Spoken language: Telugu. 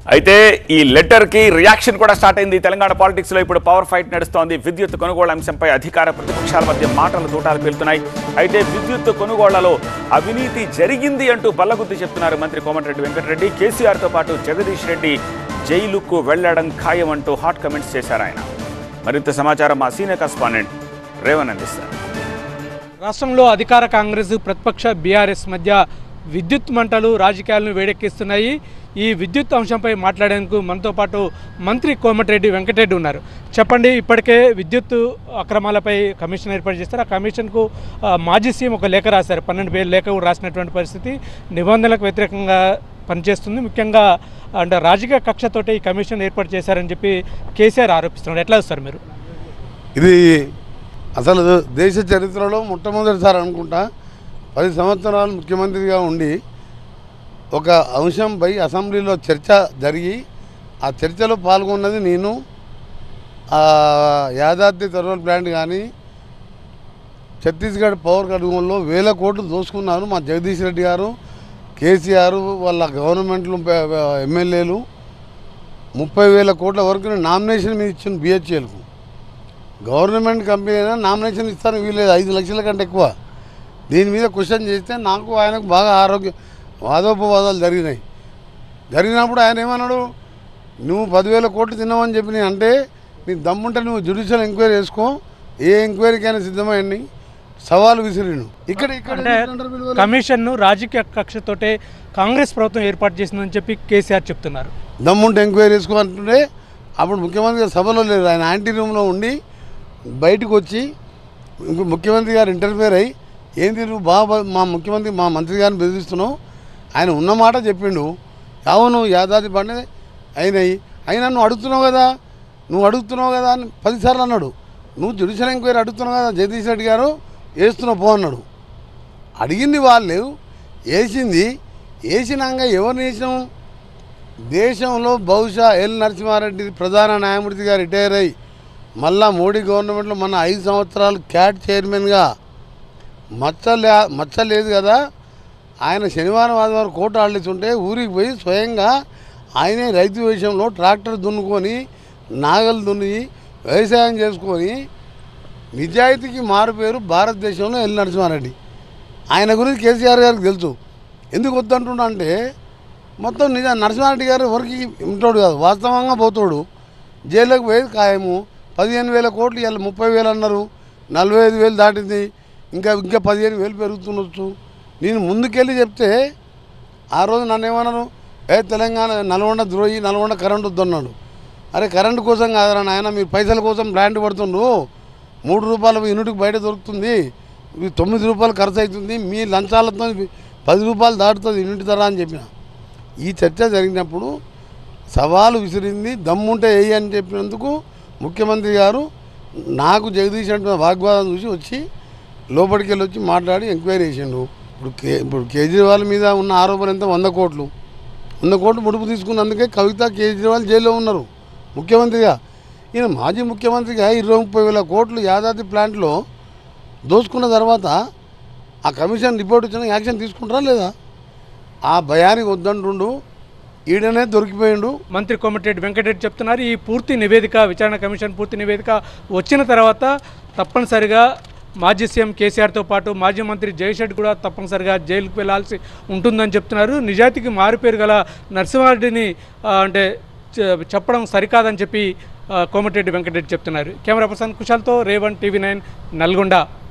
అయితే ఈ లెటర్ కి రియాక్షన్ కూడా స్టార్ట్ అయింది తెలంగాణ పాలిటిక్స్ లో ఇప్పుడు పవర్ ఫైట్ నడుస్తోంది విద్యుత్ కొనుగోలు అంశంపై అధికార ప్రతిపక్షాల మధ్య మాటలు తూటాలు పేలుతున్నాయి అయితే విద్యుత్ కొనుగోళ్లలో అవినీతి జరిగింది అంటూ బల్లగుద్ది చెప్తున్నారు మంత్రి కోమటిరెడ్డి వెంకటరెడ్డి కేసీఆర్ తో పాటు జగదీష్ రెడ్డి జైలుకు వెళ్లడం ఖాయం అంటూ హాట్ కమెంట్స్ చేశారు ఆయన మరింత సమాచారం మా సీనియర్ కరెస్పాండెంట్ రేవన్ అందిస్తారు రాష్ట్రంలో అధికార కాంగ్రెస్ ప్రతిపక్ష బీఆర్ఎస్ మధ్య విద్యుత్ మంటలు రాజకీయాలను వేడెక్కిస్తున్నాయి ఈ విద్యుత్ అంశంపై మాట్లాడేందుకు మనతో పాటు మంత్రి కోమటిరెడ్డి వెంకటరెడ్డి ఉన్నారు చెప్పండి ఇప్పటికే విద్యుత్ అక్రమాలపై కమిషన్ ఏర్పాటు చేస్తారు ఆ కమిషన్కు ఆ, మాజీ సీఎం ఒక లేఖ రాశారు పన్నెండు పేరు లేఖ కూడా రాసినటువంటి పరిస్థితి నిబంధనలకు వ్యతిరేకంగా పనిచేస్తుంది ముఖ్యంగా అంటే రాజకీయ కక్షతోటి ఈ కమిషన్ ఏర్పాటు చేశారని చెప్పి కేసీఆర్ ఆరోపిస్తున్నారు ఎట్లా చూస్తారు మీరు ఇది అసలు దేశ చరిత్రలో మొట్టమొదటిసారి అనుకుంటా పది సంవత్సరాలు ముఖ్యమంత్రిగా ఉండి ఒక అంశంపై అసెంబ్లీలో చర్చ జరిగి ఆ చర్చలో పాల్గొన్నది నేను ఆ యాదాద్రి థర్మల్ ప్లాంట్ కానీ ఛత్తీస్గఢ్ పవర్ కడుగులో వేల కోట్లు దోసుకున్నారు మా జగదీష్ రెడ్డి గారు కేసీఆర్ వాళ్ళ గవర్నమెంట్లు ఎమ్మెల్యేలు ముప్పై వేల కోట్ల వరకు నామినేషన్ మీద ఇచ్చిన బిహెచ్ఎల్కు గవర్నమెంట్ కంపెనీ అయినా నామినేషన్ ఇస్తాను వీలేదు ఐదు లక్షల కంటే ఎక్కువ దీని మీద క్వశ్చన్ చేస్తే నాకు ఆయనకు బాగా ఆరోగ్య వాదోపవాదాలు జరిగినాయి జరిగినప్పుడు ఆయన ఏమన్నాడు నువ్వు పదివేల కోట్లు తిన్నావని చెప్పి నేను అంటే నీకు దమ్ముంటే నువ్వు జ్యుడిషియల్ ఎంక్వైరీ చేసుకో ఏ ఎంక్వైరీకైనా సిద్ధమైంది సవాలు విసిరిను ఇక్కడ ఇక్కడ అంటే ఎందుకంటారు వీళ్ళు? కమిషన్ను రాజకీయ కక్షతోటే కాంగ్రెస్ ప్రభుత్వం ఏర్పాటు చేసిందని చెప్పి కేసీఆర్ చెప్తున్నారు దమ్ముంటే ఎంక్వైరీ చేసుకో అంటుంటే అప్పుడు ముఖ్యమంత్రి గారు సభలో లేరు ఆయన యాంటీ రూమ్లో ఉండి బయటకు వచ్చి ఇంకో ముఖ్యమంత్రి గారు ఇంటర్ఫేర్ అయ్యి ఏంది నువ్వు బాగా మా ముఖ్యమంత్రి మా మంత్రి గారిని బెదిరిస్తున్నావు ఆయన ఉన్న మాట చెప్పిండు అవును యాదాద్రి పండే అయినాయి అయినా నువ్వు అడుగుతున్నావు కదా నువ్వు అడుగుతున్నావు కదా అని పదిసార్లు అన్నాడు నువ్వు జ్యుడిషియల్ ఎంక్వైరీ అడుగుతున్నావు కదా జగదీష్ రెడ్డి గారు వేస్తున్నావు పో అన్నాడు అడిగింది వాళ్ళు వేసింది వేసినాక ఎవరిని వేసినాం దేశంలో బహుశా ఎల్ నరసింహారెడ్డి ప్రధాన న్యాయమూర్తిగా రిటైర్ అయ్యి మళ్ళా మోడీ గవర్నమెంట్లో మన ఐదు సంవత్సరాలు క్యాట్ చైర్మన్గా మచ్చ లే మచ్చ లేదు కదా ఆయన శనివారం ఆదివారం కోర్టు ఆడలేస్తుంటే ఊరికి పోయి స్వయంగా ఆయనే రైతు విషయంలో ట్రాక్టర్ దున్నుకొని నాగలు దున్ని వ్యవసాయం చేసుకొని నిజాయితీకి మారు పేరు భారతదేశంలో ఎల్ నరసింహారెడ్డి ఆయన గురించి కేసీఆర్ గారికి తెలుసు ఎందుకు వద్దంటున్నా అంటే మొత్తం నిజ నరసింహారెడ్డి గారు ఎవరికి ఉంటాడు కాదు వాస్తవంగా పోతాడు జైలుకి పోయేది ఖాయము పదిహేను వేల కోట్లు ఇవాళ ముప్పై వేలు అన్నారు నలభై ఐదు వేలు దాటింది ఇంకా ఇంకా పదిహేను వేలు పెరుగుతుండొచ్చు నేను ముందుకెళ్ళి చెప్తే ఆ రోజు నన్ను ఏమన్నారు ఏ తెలంగాణ నల్గొండ ద్రోహి నల్గొండ కరెంట్ వద్దన్నాడు అరే కరెంటు కోసం కాదరా నాయన మీరు పైసల కోసం ప్లాంట్ పడుతుండ్రు మూడు రూపాయల యూనిట్కి బయట దొరుకుతుంది ఇది తొమ్మిది రూపాయలు ఖర్చు అవుతుంది మీ లంచాలతో పది రూపాయలు దాటుతుంది యూనిట్ ధర అని చెప్పిన ఈ చర్చ జరిగినప్పుడు సవాలు విసిరింది దమ్ముంటే వేయి అని చెప్పినందుకు ముఖ్యమంత్రి గారు నాకు జగదీష్ అంటే వాగ్వాదం చూసి వచ్చి లోపలికి వెళ్ళి వచ్చి మాట్లాడి ఎంక్వైరీ చేసిండు ఇప్పుడు కే ఇప్పుడు కేజ్రీవాల్ మీద ఉన్న ఆరోపణ ఎంత వంద కోట్లు వంద కోట్లు ముడుపు తీసుకున్నందుకే కవిత కేజ్రీవాల్ జైల్లో ఉన్నారు ముఖ్యమంత్రిగా ఈయన మాజీ ముఖ్యమంత్రిగా ఇరవై ముప్పై వేల కోట్లు యాదాద్రి ప్లాంట్లో దోచుకున్న తర్వాత ఆ కమిషన్ రిపోర్ట్ ఇచ్చిన యాక్షన్ తీసుకుంటారా లేదా ఆ భయానికి వద్దంటుండు ఈడనే దొరికిపోయిండు మంత్రి కోమటిరెడ్డి వెంకటరెడ్డి చెప్తున్నారు ఈ పూర్తి నివేదిక విచారణ కమిషన్ పూర్తి నివేదిక వచ్చిన తర్వాత తప్పనిసరిగా మాజీ సీఎం కేసీఆర్తో పాటు మాజీ మంత్రి జయశెట్టి కూడా తప్పనిసరిగా జైలుకు వెళ్లాల్సి ఉంటుందని చెప్తున్నారు నిజాయితీకి మారుపేరు గల నరసింహారెడ్డిని ఆ, అంటే చె- చెప్పడం సరికాదని చెప్పి ఆ, కోమటిరెడ్డి వెంకటరెడ్డి చెప్తున్నారు కెమెరా పర్సన్ కుశాల్తో రేవన్ టీవీ నైన్ నల్గొండ